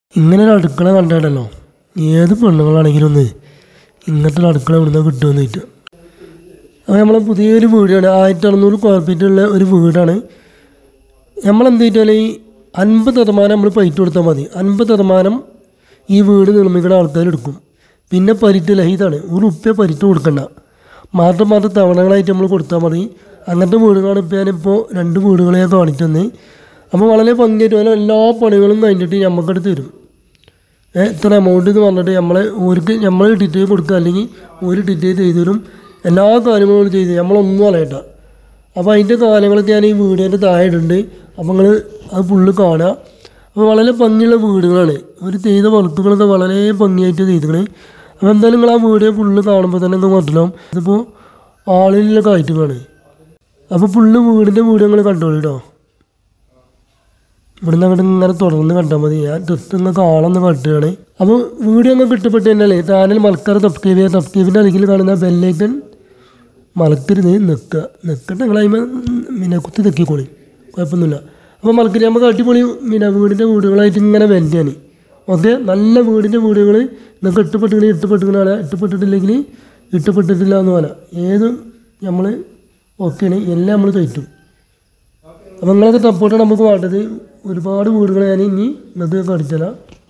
ഇങ്ങനെ ഒരു അടുക്കള കണ്ടിട്ടല്ലോ ഏത് പെണ്ണുങ്ങളാണെങ്കിലും ഒന്ന് ഇങ്ങനത്തെ ഒരു അടുക്കള ഇവിടുന്ന് കിട്ടുമെന്ന് ചോദിച്ചു അപ്പോൾ നമ്മളെ പുതിയൊരു വീടാണ് ആയിരത്തി അറുന്നൂറ് സ്ക്വയർ ഫീറ്റുള്ള ഒരു വീടാണ് നമ്മളെന്ത് ചെയ്താൽ ഈ അൻപത് ശതമാനം നമ്മൾ പൈറ്റ് കൊടുത്താൽ മതി അൻപത് ശതമാനം ഈ വീട് നിർമ്മിക്കുന്ന ആൾക്കാർ എടുക്കും പിന്നെ പരിറ്റ് ലഹിതാണ് ഒരു ഉപ്പ പരിറ്റ് കൊടുക്കണ്ട മാസം മാസം തവണകളായിട്ട് നമ്മൾ കൊടുത്താൽ മതി അങ്ങനത്തെ വീടുകളാണ് ഇപ്പോൾ ഞാനിപ്പോൾ രണ്ട് വീടുകളെ ഞാൻ കാണിച്ചത് അപ്പോൾ വളരെ ഭംഗിയായിട്ട് അതിലെ എല്ലാ പണികളും കഴിഞ്ഞിട്ട് നമുക്കടുത്ത് തരും ഏ, ഇത്ര എമൗണ്ട് എന്ന് പറഞ്ഞിട്ട് നമ്മളെ ഓർക്ക് നമ്മൾ ഡിറ്റെയിൽ കൊടുക്കുക അല്ലെങ്കിൽ ഒരു ഡിറ്റെയിൽ ചെയ്തു തരും എല്ലാ കാര്യങ്ങളും ചെയ്ത് നമ്മളൊന്നും അറിയണ്ട അപ്പോൾ അതിൻ്റെ കാര്യങ്ങളൊക്കെ ഞാൻ ഈ വീടിൻ്റെ താഴെ ഇടുന്നുണ്ട് അപ്പോൾ നിങ്ങൾ അത് ഫുള്ള് കാണുക അപ്പോൾ വളരെ ഭംഗിയുള്ള വീടുകളാണ് അവർ ചെയ്ത വർക്കുകളൊക്കെ വളരെ ഭംഗിയായിട്ട് ചെയ്തിരിക്കണേ അപ്പോൾ എന്തായാലും നിങ്ങൾ ആ വീട് ഫുള്ള് കാണുമ്പോൾ തന്നെ എന്താ മനസ്സിലാവും ഇതിപ്പോൾ ആളിലുള്ള കയറ്റുകളാണ് അപ്പോൾ ഫുള്ള് വീടിൻ്റെ വീട് നിങ്ങൾ കണ്ടോളൂ കേട്ടോ ഇവിടുന്ന് അങ്ങോട്ട് ഇങ്ങനെ തുടർന്ന് കണ്ടാൽ മതി ഞാൻ ജസ്റ്റ് നിങ്ങൾക്ക് ആളൊന്ന് കട്ടുകയാണ് അപ്പോൾ വീഡിയോ നിങ്ങൾക്ക് ഇഷ്ടപ്പെട്ട് തന്നെയല്ലേ ചാനൽ മലക്കാറ് സബ്സ്ക്രൈബ് ചെയ്യുക സബ്സ്ക്രൈബിൻ്റെ അരികിൽ കാണുന്ന ബെല്ലൈക്കൺ മലക്കരുത് നിൽക്കുക നിൽക്കട്ടെ നിങ്ങൾ അതിമ പിന്നെ കുത്തി തെക്കിക്കോളി കുഴപ്പമൊന്നുമില്ല അപ്പോൾ മലക്കരി നമുക്ക് അടിപൊളി പിന്നെ വീടിൻ്റെ വീടുകളായിട്ട് ഇങ്ങനെ വരികയാണ് ഓക്കെ നല്ല വീടിൻ്റെ വീടുകൾ നിങ്ങൾക്ക് ഇഷ്ടപ്പെട്ടിങ്ങനെ ഇഷ്ടപ്പെട്ടിങ്ങനെ ഇഷ്ടപ്പെട്ടിട്ടില്ലെങ്കിൽ ഇഷ്ടപ്പെട്ടിട്ടില്ല എന്ന് പറയാം ഏതും നമ്മൾ ഓക്കെയാണ് എല്ലാം നമ്മൾ കയറ്റും അപ്പോൾ നിങ്ങളൊക്കെ സപ്പോർട്ടാണ് നമുക്ക് വേണ്ടത് ഒരുപാട് വീടുകൾ ഞാൻ ഇനി നിങ്ങൾക്ക് കാണിച്ചല്ല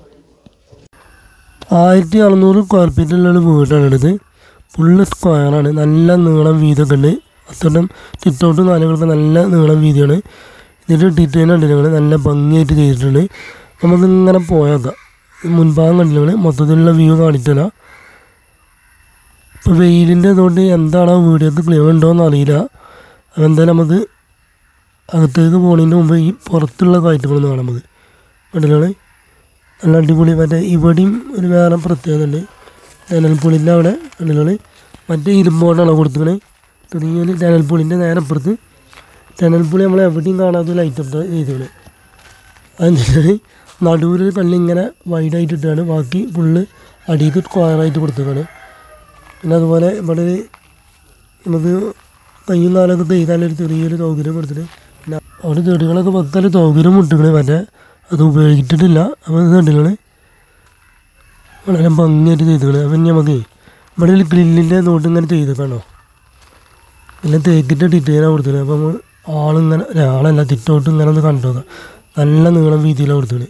ആയിരത്തി അറുന്നൂറ് സ്ക്വയർ ഫീറ്റുള്ള വീടാണിത് ഫുള്ള് സ്ക്വയറാണ് നല്ല നീളം വീതിയൊക്കെ ഉണ്ട് അത്തരം ചുറ്റോട്ടും കാര്യങ്ങളൊക്കെ നല്ല നീളം വീതിയാണ് ഇതിൻ്റെ ഡീറ്റെയിൽ ഉണ്ട് നിങ്ങൾ നല്ല ഭംഗിയായിട്ട് ചെയ്തിട്ടുണ്ട് നമുക്കിങ്ങനെ പോയേക്കാം മുൻഭാഗം കണ്ടില്ല മൊത്തത്തിലുള്ള വ്യൂ കാണിച്ചില്ല ഇപ്പോൾ വെയിലിൻ്റെ അതുകൊണ്ട് എന്താണ് ആ വീഡിയോക്ക് ക്ലിയർ ഉണ്ടോ എന്ന് അറിയില്ല അതെന്തായാലും നമുക്ക് അകത്തേക്ക് പോകുന്നതിന് മുമ്പ് ഈ പുറത്തുള്ള കാഴ്ചകളൊന്ന് കാണാൻ മതി കണ്ടില്ലാണ് നല്ല അടിപൊളി മറ്റേ ഇവിടെയും ഒരു വേറെ പ്രത്യേകത ഉണ്ട് ജനൽപ്പുളിൻ്റെ അവിടെ കണ്ടില്ലാണ് മറ്റേ ഇരുമ്പോണ്ടാണ് കൊടുത്തിക്കണേ ചെറിയൊരു ജനൽപ്പുളിൻ്റെ നേരെ അപ്പുറത്ത് ജനൽപ്പുളി നമ്മൾ എവിടെയും കാണാത്ത ലൈറ്റ് അപ്പ് ചെയ്തത് അതിൻ്റെ നടുവിൽ കല്ലിങ്ങനെ വൈഡായിട്ട് ഇട്ടാണ് ബാക്കി ഫുള്ള് അടിയിൽ സ്ക്വയറായിട്ട് കൊടുത്തേക്കാണ് പിന്നെ അതുപോലെ ഇവിടെ ഒരു നമുക്ക് കയ്യും കാലൊക്കെ ചെയ്താലൊരു ചെറിയൊരു സൗകര്യം കൊടുത്തിട്ട് പിന്നെ അവിടെ ചെടികളൊക്കെ വെക്കാൻ സൗകര്യം മുട്ടിക്കണേ മറ്റേ അത് ഉപയോഗിച്ചിട്ടില്ല അപ്പോൾ ഇത് കണ്ടില്ലേ വളരെ ഭംഗിയായിട്ട് ചെയ്തിക്കണേ അപ്പം ഇനി നമുക്ക് ഇവിടെ ഒരു ഗ്രില്ലിൻ്റെ നോട്ട് ഇങ്ങനെ ചെയ്തേക്കാണോ എല്ലാം തേക്കിൻ്റെ ഡിറ്റെയിലാണ് കൊടുത്തത് അപ്പം നമ്മൾ ആളിങ്ങനെ അല്ല, ആളല്ല തിറ്റോട്ട് ഇങ്ങനെ ഒന്ന് കണ്ടു നോക്കാം നല്ല നീളം വീതിയിലാണ് കൊടുത്തത്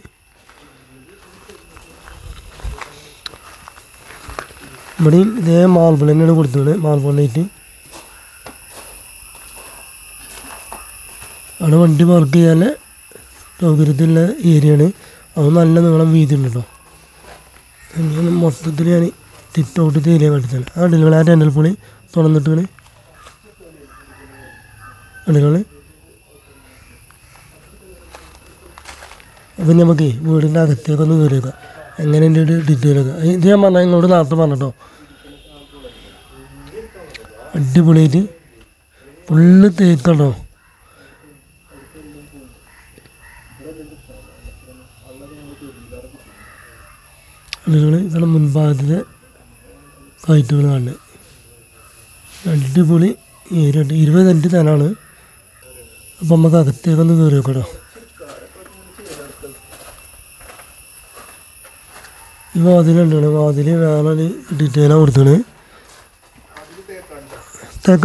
ഇവിടെയും ഇതേ മാർബിൾ തന്നെയാണ് കൊടുത്തത് മാർബിൾ ലൈറ്റ് അവിടെ വണ്ടി പാർക്ക് ചെയ്യാൻ സൗകര്യത്തിലുള്ള ഏരിയയാണ് അത് നല്ല നീളം വീതി ഉണ്ട് കേട്ടോ അങ്ങനെ മൊത്തത്തിൽ ഞാൻ തിറ്റൗട്ടത്തെ ഏരിയ കാണിച്ചാണ് ആ അടികൾ ആ ടെൻഡൽ പൊളി തുറന്നിട്ടാണ് അടികൾ അപ്പം നമുക്ക് വീടിൻ്റെ അകത്തേക്കൊന്ന് കയറിയേക്കാം എങ്ങനെ എൻ്റെ ഒരു ഡീറ്റെയിലൊക്കെ ഇത് ഞാൻ പറഞ്ഞാൽ നിങ്ങളോട് നേരത്തെ പറഞ്ഞോ അടിപൊളിയായിട്ട് ഫുള്ള് തേക്കട്ടോ ആളുകൾ ഇതാണ് മുൻഭാഗത്തിലെ കാഴ്ചകൾ കാണുന്നത് അടിപൊളി ഏരിയ ഉണ്ട് ഇരുപത് സെൻറ്റ് സ്ഥലമാണ് അപ്പം നമുക്ക് അകത്തേക്കൊന്ന് കയറി വെക്കട്ടോ ഈ വാതിലുണ്ടാണ് വാതിൽ വേറെ ഒരു ഡീറ്റെയിലാണ് കൊടുത്തത് തേക്ക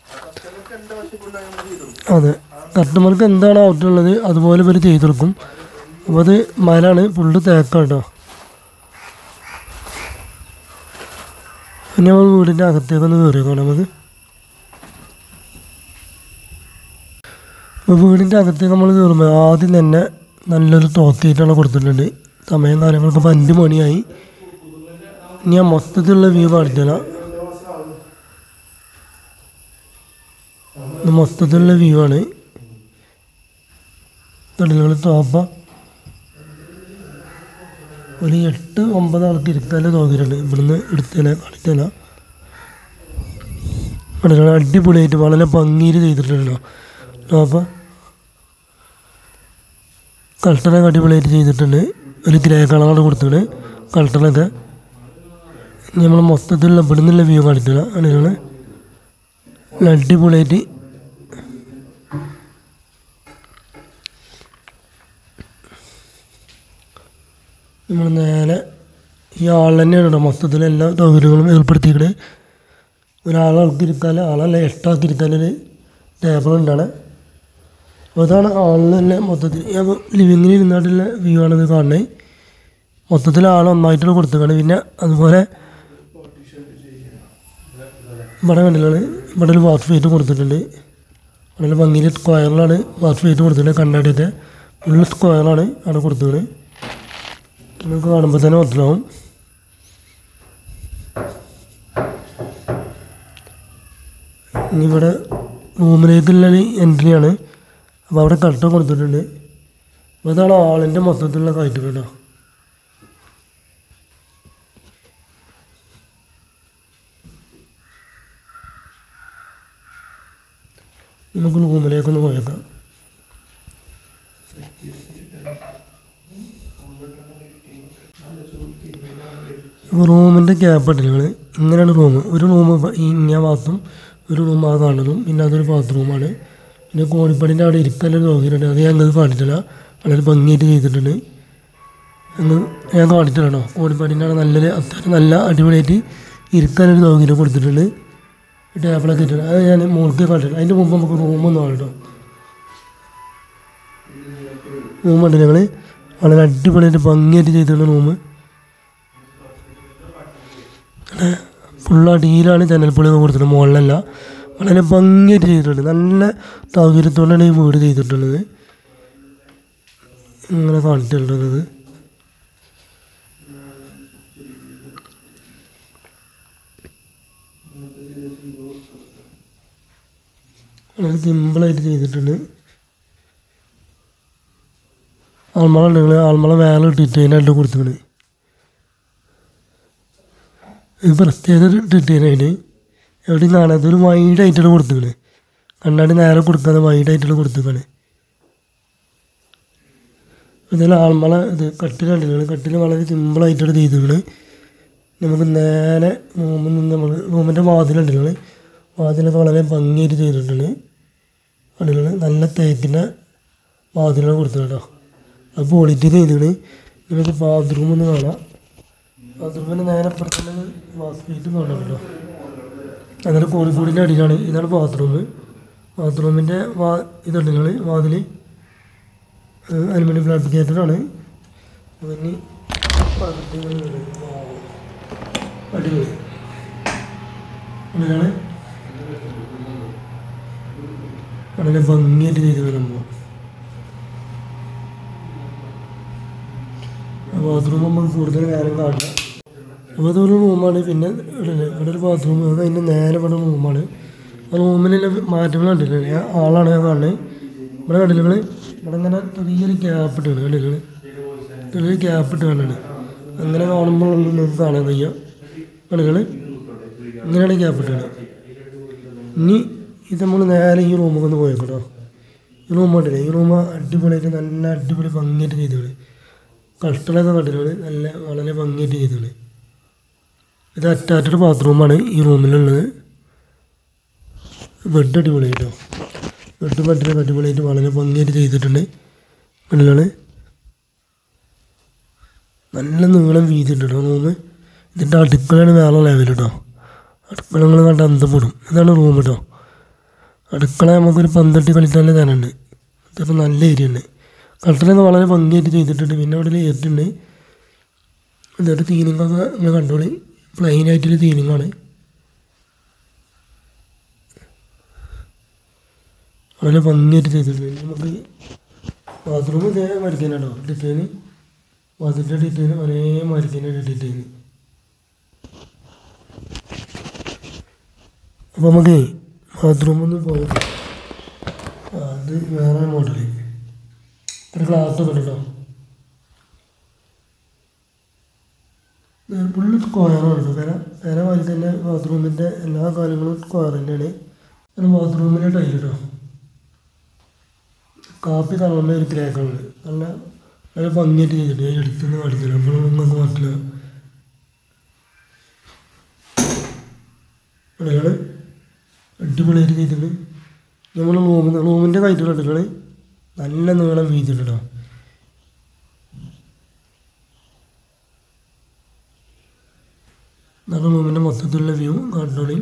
അതെ കസ്റ്റമർക്ക് എന്താണ് ഔട്ടുള്ളത് അതുപോലെ ഇവർ ചെയ്തെടുക്കും അപ്പോൾ അത് മരാണ് ഫുള്ള് തേക്ക കേട്ടോ പിന്നെ നമ്മൾ വീടിൻ്റെ അകത്തേക്കൊന്ന് കയറിയേക്കാം നമുക്ക് അപ്പോൾ വീടിൻ്റെ അകത്തേക്ക് നമ്മൾ കയറുമ്പോൾ ആദ്യം തന്നെ നല്ലൊരു തോക്കിയിട്ടാണ് കൊടുത്തിട്ടുണ്ട് സമയം കാര്യങ്ങളൊക്കെ ഇപ്പോൾ അഞ്ച് മണിയായി ഇനി ഞാൻ മൊത്തത്തിലുള്ള വ്യൂ കാണിച്ചാൽ ഇത് മൊത്തത്തിലുള്ള വ്യൂ ആണ് കടലുകൾ തോപ്പ ഒരു എട്ട് ഒമ്പത് ആൾക്ക് ഇരിക്കാനുള്ള സൗകര്യമുണ്ട് ഇവിടുന്ന് എടുത്തതിനെ കാണിച്ചാൽ കടലുകൾ അടിപൊളിയായിട്ട് വളരെ ഭംഗിയിൽ ചെയ്തിട്ടുണ്ടല്ലോ തോപ്പ കളട്ടറൊക്കെ അടിപൊളിയായിട്ട് ചെയ്തിട്ടുണ്ട് ഒരു ഗ്രേ കളറാണ് കൊടുത്തത് കളട്ടറൊക്കെ നമ്മൾ മൊത്തത്തിലുള്ള ഇവിടെ നിന്നുള്ള വ്യൂ കാണിച്ചില്ല അങ്ങനെയാണ് അടിപൊളിയായിട്ട് നമ്മൾ നേരെ ഈ ആൾ തന്നെയാണ് കേട്ടോ മൊത്തത്തിൽ എല്ലാ സൗകര്യങ്ങളും ഏർപ്പെടുത്തിയിട്ട് ഒരാൾക്ക് ഇരിക്കാൻ ആളല്ല എട്ടാൾക്ക് ഇരിക്കാനൊരു ടേബിൾ ഉണ്ടാണ് അപ്പോൾ അതാണ് ആളിൽ തന്നെ മൊത്തത്തിൽ ഞാൻ ലിവിങ്ങിൽ ഇരുന്നായിട്ടുള്ള വ്യൂ ആണിത് കാണുന്നത് മൊത്തത്തിൽ ആൾ ഒന്നായിട്ടാണ് കൊടുത്തേക്കാണ് പിന്നെ അതുപോലെ ഇവിടെ കണ്ടില്ലാണ് ഇവിടെ ഒരു വാട്ടർ ഫീറ്റ് കൊടുത്തിട്ടുണ്ട് വളരെ ഭംഗിയിൽ സ്ക്വയറിലാണ് വാട്ടർ ഫീറ്റ് കൊടുത്തിട്ടുണ്ട് കണ്ണാടിയൊക്കെ ഫുള്ള് സ്ക്വയറാണ് അവിടെ കൊടുത്തത് നമുക്ക് കാണുമ്പോൾ തന്നെ മനസ്സിലാവും ഇനി ഇവിടെ റൂമിലേക്കുള്ള എൻട്രി ആണ് അപ്പോൾ അവിടെ കട്ട കൊടുത്തിട്ടുണ്ട് അപ്പോൾ അതാണ് ആളിൻ്റെ മൊത്തത്തിലുള്ള കാഴ്ച കേട്ടോ നമുക്ക് റൂമിലേക്കൊന്ന് പോയേക്കാം റൂമിൻ്റെ ഗ്യാപ്പ് നിങ്ങൾ ഇങ്ങനെയാണ് റൂം ഒരു റൂം ഈ ഇങ്ങനെ ഭാഗത്തും ഒരു റൂം ആ കാണുന്നതും പിന്നെ അതൊരു ബാത്റൂമാണ് പിന്നെ കോണിപ്പടിൻ്റെ അവിടെ ഇരിക്കാനൊരു സൗകര്യമുണ്ട് അത് ഞാൻ നിങ്ങൾക്ക് കാണിച്ചില്ല വളരെ ഭംഗിയായിട്ട് ചെയ്തിട്ടുണ്ട് എന്ന് ഞാൻ കാണിച്ചിട്ടാണോ കോണിപ്പടിൻ്റെ അവിടെ നല്ലൊരു അത്യാവശ്യം നല്ല അടിപൊളിയായിട്ട് ഇരിക്കാനൊരു സൗകര്യം കൊടുത്തിട്ടുണ്ട് ടേബിളൊക്കെ ഇട്ടിട്ടുണ്ട് അത് ഞാൻ മുകളിൽ കാണിച്ചില്ല അതിൻ്റെ മുമ്പ് നമുക്ക് റൂമൊന്നും കേട്ടോ റൂമുണ്ട് ഞങ്ങൾ വളരെ അടിപൊളിയായിട്ട് ഭംഗിയായിട്ട് ചെയ്തിട്ടുള്ള റൂം ഫുള്ള് അടിയിലാണ് ജനൽപ്പൊളിയൊക്കെ കൊടുത്തിട്ട് മുകളിലല്ല വളരെ ഭംഗിയായിട്ട് ചെയ്തിട്ടുണ്ട് നല്ല സൗകര്യത്തോടെയാണ് ഈ വീട് ചെയ്തിട്ടുള്ളത് ഇങ്ങനെ കാണിച്ചിട്ടുള്ളത് വളരെ സിമ്പിളായിട്ട് ചെയ്തിട്ടുണ്ട് ആൾമള ഉണ്ടെങ്കിൽ ആൾമള മേലെ ഇട്ടിട്ട് അതിനായിട്ട് കൊടുത്തിട്ടുണ്ട് ഇത് പ്രത്യേക ഡിറ്റൈനായിട്ട് എവിടെയും കാണാത്ത ഒരു വൈഡായിട്ടാണ് കൊടുത്തിക്കണ് കണ്ണാടി നേരെ കൊടുക്കാതെ വൈഡായിട്ടാണ് കൊടുത്തിക്കാണ് ഇതിൽ ആൾമള ഇത് കട്ടിൽ കണ്ടില്ല കട്ടിൽ വളരെ സിമ്പിളായിട്ടാണ് ചെയ്തിക്കണ് നമുക്ക് നേരെ റൂമിൽ നിന്ന് നമ്മൾ റൂമിൻ്റെ വാതിലുണ്ടല്ലോ വാതിലൊക്കെ വളരെ ഭംഗിയായിട്ട് ചെയ്തിട്ടുണ്ട് കണ്ടില്ല നല്ല തേക്കിൻ്റെ വാതിലാണ് കൊടുത്തത് കേട്ടോ അത് ക്വാളിറ്റി ചെയ്തിട്ട് നമുക്ക് ബാത്റൂം ഒന്ന് കാണാം ബാത്റൂമിന് നേരെ അപ്പുറത്തുള്ള വാസ്പീറ്റ് കാണാം കേട്ടോ അങ്ങനെ കോഴിക്കോടിൻ്റെ അടിയിലാണ് ഇതാണ് ബാത്റൂം ബാത്റൂമിൻ്റെ വാ ഇതുണ്ട് നിങ്ങൾ വാതിൽ അലുമിനിയം ഫാബ്രിക്കേറ്റഡാണ് അതിന് അടിപൊളി അങ്ങനെയാണ് വളരെ ഭംഗിയായിട്ട് ചെയ്ത് നമ്മൾ ബാത്റൂം നമ്മൾ കൂടുതൽ നേരം കാണില്ല അപ്പോൾ അതൊരു റൂമാണ് പിന്നെ ഇവിടെ ഇവിടെ ഒരു ബാത്റൂം അത് അതിൻ്റെ നേരെ ഇവിടെ റൂമാണ് ആ റൂമിലുള്ള മാറ്റങ്ങൾ കണ്ടില്ല ഞാൻ ആളാണ് ഞാൻ കാണുന്നത് ഇവിടെ കണ്ടില്ല ഇവിടെ ഇങ്ങനെ ചെറിയൊരു ഗ്യാപ്പ് ഇട്ടാണ് കണ്ടില്ല ചെറിയൊരു ഗ്യാപ്പ് ഇട്ട് കണ്ടാണ് അങ്ങനെ കാണുമ്പോൾ നിങ്ങൾക്ക് കാണാൻ കഴിയുക കണ്ടില്ല ഇങ്ങനെയാണ് ഗ്യാപ്പ് ഇട്ടാണ് ഇനി ഇത് നമ്മൾ നേരെ ഈ റൂമിൽ ഒന്ന് പോയേക്കട്ടോ ഈ റൂം കണ്ടില്ലേ ഈ റൂം അടിപൊളിയായിട്ട് നല്ല അടിപൊളി ഭംഗിയായിട്ട് ചെയ്തോളി കഷ്ടലൊക്കെ കണ്ടില്ലേ നല്ല വളരെ ഭംഗിയായിട്ട് ചെയ്തോളി ഇത് അറ്റാച്ച്ഡ് ബാത്റൂമാണ് ഈ റൂമിലുള്ളത് ബെഡ് അടിപൊളിയായിട്ടോ ബെഡ് ബെഡിനൊക്കെ അടിപൊളിയായിട്ട് വളരെ ഭംഗിയായിട്ട് ചെയ്തിട്ടുണ്ട് കണ്ടില്ലാണ് നല്ല നീളം വീതിയുണ്ട് കേട്ടോ റൂം ഇതിൻ്റെ അടുക്കളയാണ് വേറെ ലെവൽ കേട്ടോ അടുക്കള നിങ്ങൾ കണ്ട അന്തപ്പെടും ഇതാണ് റൂം കേട്ടോ അടുക്കള നമുക്കൊരു പന്തട്ടി കളിക്കാനുള്ള തരുന്നുണ്ട് ഇതിപ്പോൾ നല്ല ഏരിയ ഉണ്ട് കട്ടലൊക്കെ വളരെ ഭംഗിയായിട്ട് ചെയ്തിട്ടുണ്ട് പിന്നെ അവിടെ ഏറ്റുണ്ട് എന്നിട്ട് തീനിങ്ങൊക്കെ നിങ്ങൾ കണ്ടോളി പ്ലെയിൻ ആയിട്ടൊരു തീനിങ്ങാണ് വളരെ ഭംഗിയായിട്ട് ചെയ്തിട്ടുണ്ട് നമുക്ക് ബാത്റൂം ഇതേ മരിക്കാനാണോ ഡിറ്റൈന് വാതിൻ്റെ ഡിറ്റൈന് ഒരേ മരിക്കാനാണ് ഡിറ്റൈന് അപ്പോൾ നമുക്ക് ബാത്റൂം ഒന്ന് പോയത് അത് വേറെ മോഡൽ ഒരു ഗ്ലാസ് ഒക്കെ കേട്ടോ ഫുള്ള് സ്ക്വയറാണ് കേട്ടോ വില വില പോലെ തന്നെ ബാത്റൂമിൻ്റെ എല്ലാ കാര്യങ്ങളും സ്ക്വയർ തന്നെയാണ് അത് ബാത്റൂമിൻ്റെ ടൈൽ കേട്ടോ കാപ്പി കളറിൻ്റെ ഒരു ക്രാക്കുണ്ട് നല്ല നല്ല ഭംഗിയായിട്ട് ചെയ്തിട്ട് എടുത്തുനിന്ന് കാണിച്ചില്ല അപ്പോൾ നിങ്ങൾക്ക് പറ്റില്ല അടിയാണ് അടിപൊളിയായിട്ട് ചെയ്തിട്ടുണ്ട് നമ്മൾ റൂമിൽ റൂമിൻ്റെ കയറ്റുകൾ എടുക്കണേ നല്ല നീളം വീതിട്ടുണ്ട് കേട്ടോ ഇതാണ് റൂമിൻ്റെ മൊത്തത്തിലുള്ള വ്യൂ കണ്ടോളി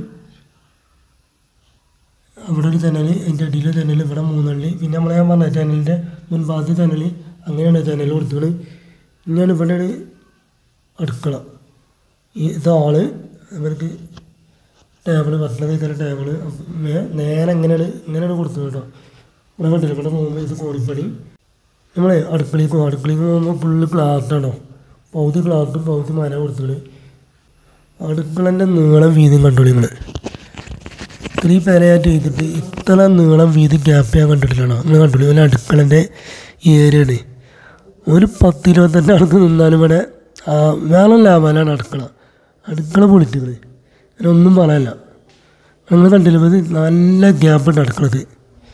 അവിടെ ഒരു ജനൽ അതിൻ്റെ അടിയിൽ ജനൽ ഇവിടെ മൂന്നള്ളി പിന്നെ നമ്മളെ ഞാൻ പറഞ്ഞ ജനലിൻ്റെ മുൻഭാഗത്ത് ജനൽ അങ്ങനെയാണ് ജനൽ കൊടുത്തത് ഇനിയാണ് ഇവിടെയാണ് അടുക്കള ഈ ഇതാള് അവർക്ക് ടേബിള് ഭക്ഷണം കഴിക്കുന്ന ടേബിള് നേരെ ഇങ്ങനെയാണ് ഇങ്ങനെയാണ് കൊടുത്തത് കേട്ടോ ഇവിടെ കണ്ടില്ല ഇവിടെ പോകുമ്പോൾ ഇത് കോണിപ്പടി നമ്മളെ അടുക്കളയ്ക്ക് പോകും അടുക്കളയ്ക്ക് പോകുമ്പോൾ ഫുള്ള് ക്ലാർട്ടാണോ പൗതി ക്ലാർട്ടും പൗതി മര കൊടുത്തത് അടുക്കളൻ്റെ നീളം വീതിയും കണ്ടോളി നിങ്ങൾ ഇത്രയും പേരായിട്ട് ചെയ്തിട്ട് ഇത്ര നീളം വീതി ഗ്യാപ്പ് ഞാൻ കണ്ടിട്ടില്ലാണോ നിങ്ങൾ കണ്ടോളി ഒരു അടുക്കളൻ്റെ ഏരിയയാണ് ഒരു പത്ത് ഇരുപത്തെട്ട് ആൾക്ക് നിന്നാലും ഇവിടെ ആ, വേളം ലാഭാലാണ് അടുക്കള അടുക്കള പൊളിക്കുന്നത് അതിനൊന്നും പറയാനില്ല നിങ്ങൾ കണ്ടില്ല ഇത് നല്ല ഗ്യാപ്പ് ഉണ്ട് അടുക്കളത്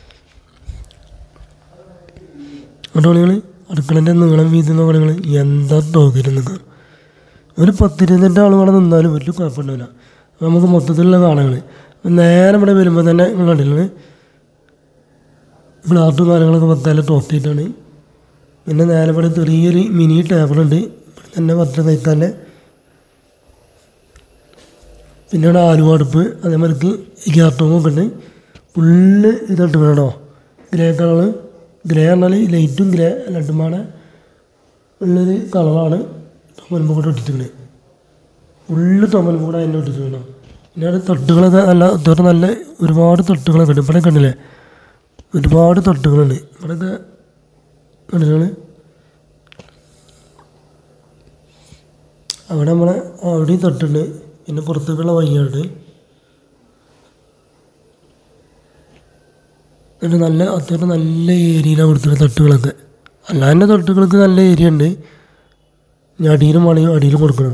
കേട്ടോ നിങ്ങൾ അടുക്കളൻ്റെ നീളം വീതി എന്ന് പറയുന്നത് എന്താ തോന്നിരുന്നത് ഒരു പത്തിരുപത്തെട്ട് ആൾ ഇവിടെ നിന്നാലും വലിയ കുഴപ്പമുണ്ടാവില്ല അപ്പോൾ നമുക്ക് മൊത്തത്തിലുള്ള കാണുകൾ നേരെ ഇവിടെ വരുമ്പോൾ തന്നെ നിങ്ങൾ കണ്ടില്ലേ ഫ്ലാറ്റും കാര്യങ്ങളൊക്കെ പത്താല് തോക്കിയിട്ടാണ് പിന്നെ നേരെ ഇവിടെ ചെറിയൊരു മിനി ടേബിളുണ്ട് ഇവിടെ തന്നെ പത്ത് തയ്ക്കാൻ്റെ പിന്നെ ഇവിടെ ആലുവ അടുപ്പ് അതേമാതിരിക്ക് ഗ്യാസ്റ്റോമൊക്കെ ഉണ്ട് ഫുള്ള് ഇതിട്ട് വേണോ ഗ്രേ കളറ് ഗ്രേ പറഞ്ഞാൽ ലൈറ്റും ഗ്രേ രണ്ടുമാണ് ഉള്ളൊരു കളറാണ് തൊമ്മൽമ്പ് കൂടെ ഇട്ടിട്ടുണ്ട് ഫുള്ള് തൊമ്മൽമ്പ് കൂടെ അതിൻ്റെ ഇട്ടിട്ട് വേണം പിന്നെ അവിടെ തൊട്ടുകളൊക്കെ നല്ല അത്യാവശ്യം നല്ല ഒരുപാട് തൊട്ടുകളൊക്കെ ഉണ്ട് ഇവിടെ കണ്ടില്ലേ ഒരുപാട് തൊട്ടുകളുണ്ട് ഇവിടെയൊക്കെ കണ്ടില്ലേ അവിടെ നമ്മളെ അവിടെയും തൊട്ടുണ്ട് പിന്നെ പുറത്തേക്കുള്ള വഴിയുണ്ട് എന്നിട്ട് നല്ല അത്യാവശ്യം നല്ല ഏരിയയിലാണ് കൊടുത്തത് തട്ടുകളൊക്കെ അല്ലാതെ തട്ടുകൾക്ക് നല്ല ഏരിയ ഉണ്ട് ഇനി അടിയിലും വേണമെങ്കിൽ അടിയിലും കൊടുക്കണം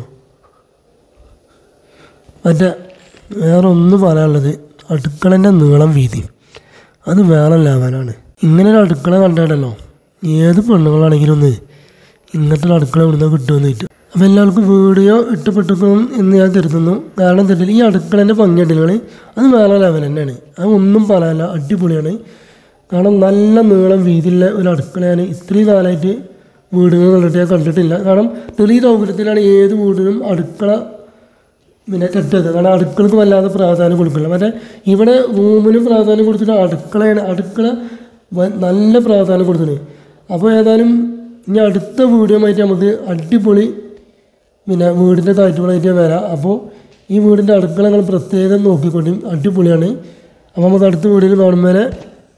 മറ്റേ വേറെ ഒന്നും പറയാനുള്ളത് അടുക്കളൻ്റെ നീളം വീതി അത് വേറെ ലെവലാണ് ഇങ്ങനെ ഒരു അടുക്കള കണ്ടിട്ടല്ലോ ഏത് പെണ്ണുങ്ങളാണെങ്കിലും ഒന്ന് ഇങ്ങനത്തെ ഒരു അടുക്കള ഇവിടുന്ന് കിട്ടുമെന്ന് ചോദിച്ചു അപ്പോൾ എല്ലാവർക്കും വീഡിയോ ഇഷ്ടപ്പെട്ടിരിക്കും എന്ന് ഞാൻ കരുതുന്നു കാരണം തെറ്റില്ല ഈ അടുക്കളൻ്റെ ഭംഗിയുണ്ടെങ്കിൽ അത് വേറെ ലെവൽ തന്നെയാണ് അത് ഒന്നും പറയാനില്ല അടിപൊളിയാണ് കാരണം നല്ല നീളം വീതിയുള്ള ഒരു അടുക്കളയാണ് ഇത്രയും കാലമായിട്ട് വീടുകൾ കണ്ടിട്ട് ഞാൻ കണ്ടിട്ടില്ല കാരണം ചെറിയ സൗകര്യത്തിലാണ് ഏത് വീടിനും അടുക്കള പിന്നെ കെട്ടത് കാരണം അടുക്കളക്ക് വല്ലാതെ പ്രാധാന്യം കൊടുക്കില്ല മറ്റേ ഇവിടെ റൂമിന് പ്രാധാന്യം കൊടുത്തിട്ട് അടുക്കളയാണ് അടുക്കള വ- നല്ല പ്രാധാന്യം കൊടുക്കുന്നത് അപ്പോൾ ഏതായാലും ഇനി അടുത്ത വീഡിയോമായിട്ട് നമുക്ക് അടിപൊളി പിന്നെ വീടിൻ്റെ കാഴ്ചകളായിട്ട് വരാം അപ്പോൾ ഈ വീടിൻ്റെ അടുക്കള നിങ്ങൾ പ്രത്യേകം നോക്കിക്കൊണ്ടും അടിപൊളിയാണ് അപ്പോൾ നമുക്ക് അടുത്ത വീഡിയോയിൽ കാണുമ്പോൾ